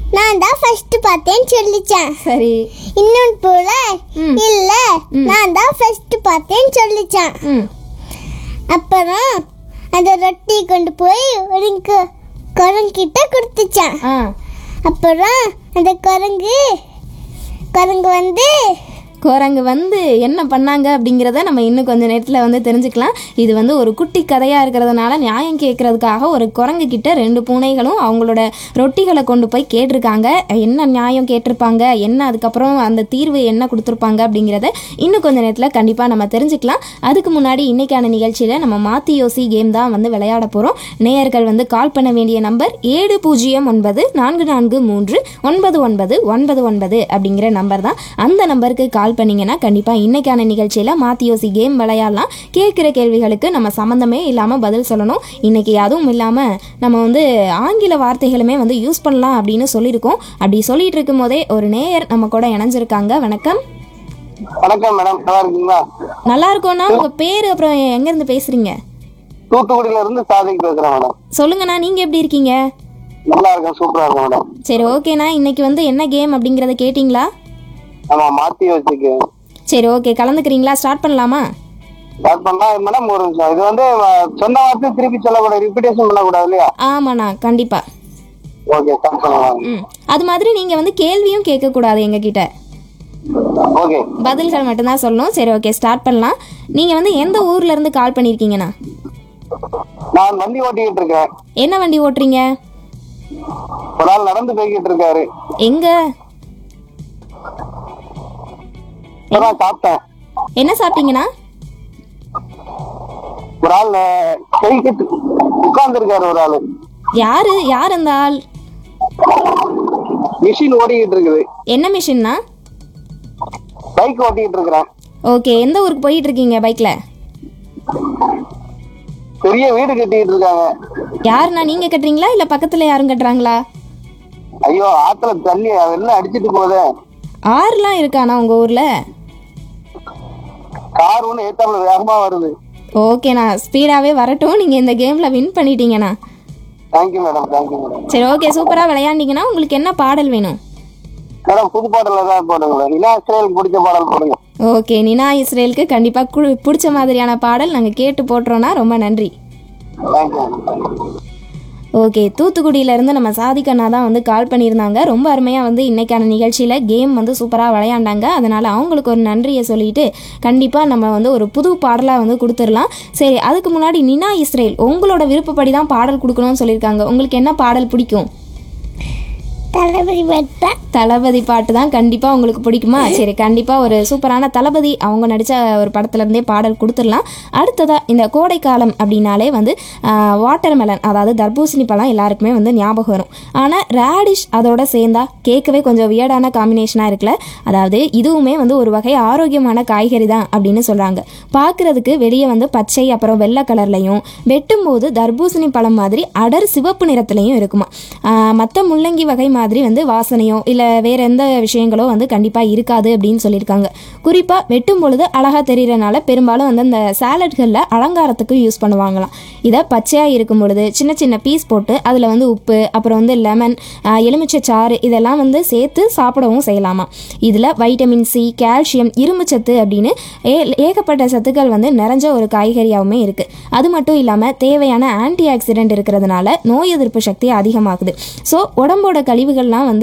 நான் தான் ஃபர்ஸ்ட் பார்த்தேன்னு சொல்லிச்சேன் சரி இன்னொன்று போல ம். இல்ல நான் தான் ஃபர்ஸ்ட் பார்த்தேன்னு சொல்லிச்சேன் ம் அப்புறம் அந்த ரொட்டி கொண்டு போய் ஒரு கு- குரங்கிட்ட கொடுத்துச்சான் ஆ அப்புறம் அந்த குரங்கு குரங்கு வந்து குரங்கு வந்து என்ன பண்ணாங்க அப்படிங்கிறத நம்ம இன்னும் கொஞ்ச நேரத்தில் வந்து தெரிஞ்சுக்கலாம் இது வந்து ஒரு குட்டி கதையாக இருக்கிறதுனால நியாயம் கேட்கறதுக்காக ஒரு குரங்கு கிட்ட ரெண்டு பூனைகளும் அவங்களோட ரொட்டிகளை கொண்டு போய் கேட்டிருக்காங்க என்ன நியாயம் கேட்டிருப்பாங்க என்ன அதுக்கப்புறம் அந்த தீர்வு என்ன கொடுத்துருப்பாங்க அப்படிங்கிறத இன்னும் கொஞ்ச நேரத்தில் கண்டிப்பாக நம்ம தெரிஞ்சுக்கலாம் அதுக்கு முன்னாடி இன்னைக்கான நிகழ்ச்சியில் நம்ம மாத்தி யோசி கேம் தான் வந்து விளையாட போகிறோம் நேயர்கள் வந்து கால் பண்ண வேண்டிய நம்பர் ஏழு பூஜ்ஜியம் ஒன்பது நான்கு நான்கு மூன்று ஒன்பது ஒன்பது ஒன்பது ஒன்பது அப்படிங்கிற நம்பர் தான் அந்த நம்பருக்கு கால் பண்ணீங்கன்னா கண்டிப்பாக இன்னைக்கான நிகழ்ச்சியில் மாத்தி யோசி கேம் விளையாடலாம் கேட்குற கேள்விகளுக்கு நம்ம சம்மந்தமே இல்லாமல் பதில் சொல்லணும் இன்னைக்கு அதுவும் இல்லாமல் நம்ம வந்து ஆங்கில வார்த்தைகளுமே வந்து யூஸ் பண்ணலாம் அப்படின்னு சொல்லியிருக்கோம் அப்படி சொல்லிட்டு இருக்கும் போதே ஒரு நேயர் நம்ம கூட இணைஞ்சிருக்காங்க வணக்கம் வணக்கம் மேடம் நல்லா இருக்கீங்களா நல்லா இருக்கோண்ணா உங்கள் பேர் அப்புறம் எங்கேருந்து பேசுகிறீங்க தூத்துக்குடியில இருந்து சாதிக்கு பேசுறேன் மேடம் சொல்லுங்கண்ணா நீங்கள் எப்படி இருக்கீங்க நல்லா இருக்கேன் சூப்பரா இருக்கேன் மேடம் சரி ஓகேண்ணா இன்னைக்கு வந்து என்ன கேம் அப்படிங்கிறத கேட்டிங்களா ஆமா மாத்தி வச்சுக்கு சரி ஓகே கலந்துக்கிறீங்களா ஸ்டார்ட் பண்ணலாமா ஸ்டார்ட் பண்ணா மேடம் ஒரு நிமிஷம் இது வந்து அஹ், சொன்ன வார்த்தை திருப்பி சொல்லக்கூடாது ரிப்பீட்டேஷன் பண்ணக்கூடாது இல்லையா ஆமாண்ணா கண்டிப்பாக ஓகே ஸ்டார்ட் பண்ணலாம் ம் அது மாதிரி நீங்கள் வந்து கேள்வியும் கேட்கக்கூடாது எங்ககிட்ட ஓகே பதில்கள் மட்டும்தான் சொல்லணும் சரி ஓகே ஸ்டார்ட் பண்ணலாம் நீங்கள் வந்து எந்த ஊர்ல இருந்து கால் பண்ணியிருக்கீங்கண்ணா நான் வண்டி ஓட்டிக்கிட்டு இருக்கேன் என்ன வண்டி ஓட்டுறீங்க ஒரு ஆள் நடந்து போய்கிட்டு இருக்காரு எங்கே இப்பதான் சாப்பிட்டேன் என்ன சாப்பிட்டீங்கண்ணா ஒரு ஆள் கைக்கிட்டு உட்கார்ந்து இருக்காரு ஒரு ஆளு யாரு யார் அந்த ஆள் மிஷின் ஓடிக்கிட்டு இருக்குது என்ன மிஷின்னா பைக் ஓட்டிக்கிட்டு இருக்கிறேன் ஓகே எந்த ஊருக்கு போயிட்டு இருக்கீங்க பைக்கில் பெரிய வீடு கட்டிக்கிட்டு இருக்காங்க யாருண்ணா நீங்கள் கட்டுறீங்களா இல்லை பக்கத்தில் யாரும் கட்டுறாங்களா ஐயோ ஆத்துல தண்ணி அதெல்லாம் அடிச்சிட்டு போதே ஆறுலாம் இருக்காண்ணா உங்கள் ஊரில் கார் ஒன்று ஏத்தாப்புல வேகமா வருது ஓகேண்ணா ஸ்பீடாகவே வரட்டும் நீங்கள் இந்த கேமில் வின் பண்ணிட்டீங்கண்ணா தேங்க்யூ மேடம் தேங்க்யூ மேடம் சரி ஓகே சூப்பராக விளையாண்டிங்கன்னா உங்களுக்கு என்ன பாடல் வேணும் மேடம் புது பாடல் ஏதாவது போடுங்களேன் இனா இஸ்ரேலுக்கு பிடிச்ச பாடல் போடுங்க ஓகே நினா இஸ்ரேலுக்கு கண்டிப்பாக கு பிடிச்ச மாதிரியான பாடல் நாங்கள் கேட்டு போட்டுறோன்னா ரொம்ப நன்றி தேங்க்யூ மேடம் ஓகே தூத்துக்குடியிலேருந்து நம்ம சாதிக்கண்ணா தான் வந்து கால் பண்ணியிருந்தாங்க ரொம்ப அருமையாக வந்து இன்னைக்கான நிகழ்ச்சியில் கேம் வந்து சூப்பராக விளையாண்டாங்க அதனால் அவங்களுக்கு ஒரு நன்றியை சொல்லிட்டு கண்டிப்பாக நம்ம வந்து ஒரு புது பாடலாக வந்து கொடுத்துடலாம் சரி அதுக்கு முன்னாடி நினா இஸ்ரேல் உங்களோட விருப்பப்படி தான் பாடல் கொடுக்கணும்னு சொல்லியிருக்காங்க உங்களுக்கு என்ன பாடல் பிடிக்கும் தளபதி பட்டா தளபதி பாட்டு தான் கண்டிப்பாக உங்களுக்கு பிடிக்குமா சரி கண்டிப்பாக ஒரு சூப்பரான தளபதி அவங்க நடித்த ஒரு படத்துலேருந்தே பாடல் கொடுத்துடலாம் அடுத்ததாக இந்த கோடைக்காலம் அப்படின்னாலே வந்து வாட்டர் மெலன் அதாவது தர்பூசணி பழம் எல்லாருக்குமே வந்து ஞாபகம் வரும் ஆனால் ரேடிஷ் அதோட சேர்ந்தா கேட்கவே கொஞ்சம் வியர்டான காம்பினேஷனாக இருக்குல்ல அதாவது இதுவுமே வந்து ஒரு வகை ஆரோக்கியமான காய்கறி தான் அப்படின்னு சொல்கிறாங்க பார்க்குறதுக்கு வெளியே வந்து பச்சை அப்புறம் வெள்ளை கலர்லையும் வெட்டும்போது தர்பூசணி பழம் மாதிரி அடர் சிவப்பு நிறத்துலையும் இருக்குமா மற்ற முள்ளங்கி வகை மாதிரி வந்து வாசனையோ இல்லை வேற எந்த விஷயங்களோ வந்து கண்டிப்பாக இருக்காது அப்படின்னு சொல்லியிருக்காங்க குறிப்பாக வெட்டும் பொழுது அழகாக தெரியறனால பெரும்பாலும் வந்து அந்த சாலட்களில் அலங்காரத்துக்கு யூஸ் பண்ணுவாங்களாம் இதை பச்சையாக இருக்கும் பொழுது சின்ன சின்ன பீஸ் போட்டு அதில் வந்து உப்பு அப்புறம் வந்து லெமன் எலுமிச்சை சாறு இதெல்லாம் வந்து சேர்த்து சாப்பிடவும் செய்யலாமா இதில் வைட்டமின் சி கால்சியம் இரும்புச்சத்து அப்படின்னு ஏ ஏகப்பட்ட சத்துக்கள் வந்து நிறைஞ்ச ஒரு காய்கறியாகவுமே இருக்குது அது மட்டும் இல்லாமல் தேவையான ஆன்டி ஆக்சிடென்ட் இருக்கிறதுனால நோய் எதிர்ப்பு சக்தி அதிகமாகுது ஸோ உடம்போட கழிவுகள்லாம் வந்து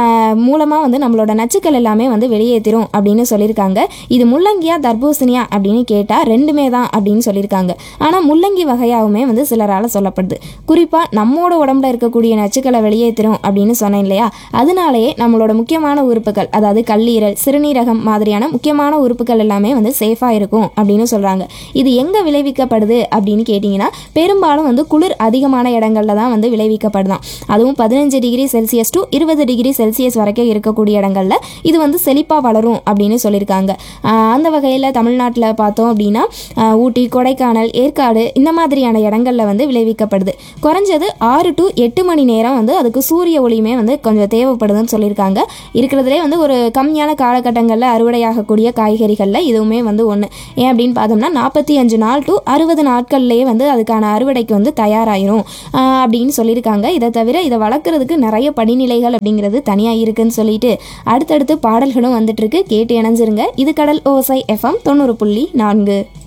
மூலமாக வந்து நம்மளோட நச்சுக்கள் எல்லாமே வந்து வெளியேற்றிரும் அப்படின்னு சொல்லியிருக்காங்க இது முள்ளங்கியா தர்பூசணியா அப்படின்னு கேட்டால் ரெண்டுமே தான் அப்படின்னு சொல்லியிருக்காங்க ஆனால் முள்ளங்கி வகையாகவுமே வந்து சிலரால் சொல்லப்படுது குறிப்பாக நம்மோட உடம்புல இருக்கக்கூடிய நச்சுக்களை வெளியேற்றிரும் அப்படின்னு சொன்னேன் இல்லையா அதனாலேயே நம்மளோட முக்கியமான உறுப்புகள் அதாவது கல்லீரல் சிறுநீரகம் மாதிரியான முக்கியமான உறுப்புகள் எல்லாமே வந்து சேஃபாக இருக்கும் அப்படின்னு சொல்கிறாங்க இது எங்கே விளைவிக்கப்படுது அப்படின்னு கேட்டிங்கன்னா பெரும்பாலும் வந்து குளிர் அதிகமான இடங்கள்ல தான் வந்து விளைவிக்கப்படுதான் அதுவும் பதினஞ்சு டிகிரி செல்சியஸ் டு இருபது டிகிரி செல்சியஸ் வரைக்கும் இருக்கக்கூடிய இடங்கள்ல இது வந்து செழிப்பாக வளரும் அப்படின்னு சொல்லியிருக்காங்க ஆஹ் அந்த வகையில் தமிழ்நாட்டில் பார்த்தோம் அப்படின்னா ஆஹ் ஊட்டி கொடைக்கானல் ஏற்காடு இந்த மாதிரியான இடங்கள்ல வந்து விளைவிக்கப்படுது குறைஞ்சது ஆறு டு எட்டு மணி நேரம் வந்து அதுக்கு சூரிய ஒளியுமே வந்து கொஞ்சம் தேவைப்படுதுன்னு சொல்லியிருக்காங்க இருக்கிறதுலே வந்து ஒரு கம்மியான காலகட்டங்களில் அறுவடையாகக்கூடிய காய்கறிகளில் இதுவுமே வந்து ஒன்று ஏன் அப்படின்னு பார்த்தோம்னா நாற்பத்தி அஞ்சு நாள் டு அறுபது நாட்கள்லேயே வந்து அதுக்கான அறுவடைக்கு வந்து தயாராயிரும் ஆஹ் அப்படின்னு சொல்லியிருக்காங்க இதை தவிர இதை வளர்க்குறதுக்கு நிறைய படிநிலைகள் விதைகள் அப்படிங்கிறது தனியாக இருக்குன்னு சொல்லிட்டு அடுத்தடுத்து பாடல்களும் வந்துட்டு இருக்கு கேட்டு இணைஞ்சிருங்க இது கடல் ஓசை எஃப்எம் தொண்ணூறு புள்ளி நான்கு